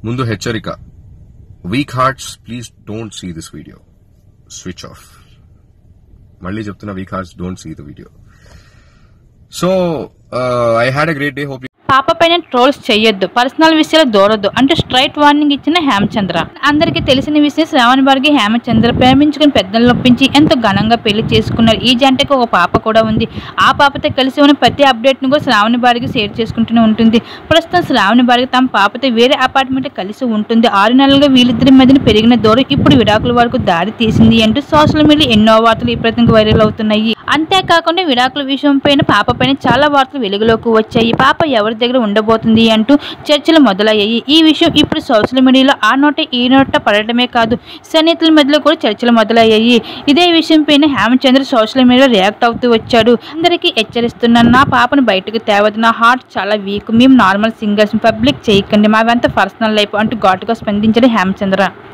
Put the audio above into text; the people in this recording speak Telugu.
ముందు హెచ్చరిక weak hearts please don't see this video switch off మళ్ళీ చెప్తున్నా weak hearts don't see the video so I had a great day hope పాప పైన ట్రోల్స్ చేయొద్దు పర్సనల్ విషయాలు దూరొద్దు అంటూ స్ట్రైట్ వార్నింగ్ ఇచ్చిన హేమచంద్ర అందరికీ తెలిసిన విషయం శ్రావణ్ బార్గి హేమచంద్ర ప్రేమించుకుని పెద్దలు నొప్పించి ఎంతో ఘనంగా పెళ్లి చేసుకున్నారు ఈ జంటకు ఒక పాప కూడా ఉంది ఆ పాపతో కలిసి ఉన్న ప్రతి అప్డేట్ ను కూడా శ్రావణి బార్గి షేర్ చేసుకుంటూనే ఉంటుంది ప్రస్తుతం శ్రావణి బార్గి తమ పాపతో వేరే అపార్ట్మెంట్ కలిసి ఉంటుంది ఆరు నెలలుగా వీళ్ళిద్దరి మధ్యన పెరిగిన దూరం ఇప్పుడు విడాకుల వరకు దారి తీసింది అంటూ సోషల్ మీడియా ఎన్నో వార్తలు ఇప్పటికి వైరల్ అవుతున్నాయి అంతేకాకుండా విడాకుల విషయం పైన పాప పైన చాలా వార్తలు వెలుగులోకి వచ్చాయి పాప ఎవరి దగ్గర ఉండబోతుంది అంటూ చర్చలు మొదలయ్యాయి ఈ విషయం ఇప్పుడు సోషల్ మీడియాలో ఆ నోట ఈ నోట పడటమే కాదు సన్నిహితుల మధ్యలో కూడా చర్చలు మొదలయ్యాయి ఇదే విషయం పైన హేమచంద్ర సోషల్ మీడియాలో రియాక్ట్ అవుతూ వచ్చాడు అందరికీ హెచ్చరిస్తున్నాను నా పాపను బయటకు తేవద్దు నా హార్ట్ చాలా వీక్ మేము నార్మల్ సింగర్స్ పబ్లిక్ చేయకండి మావంతా పర్సనల్ లైఫ్ అంటూ ఘాటుగా స్పందించాడు హేమచంద్ర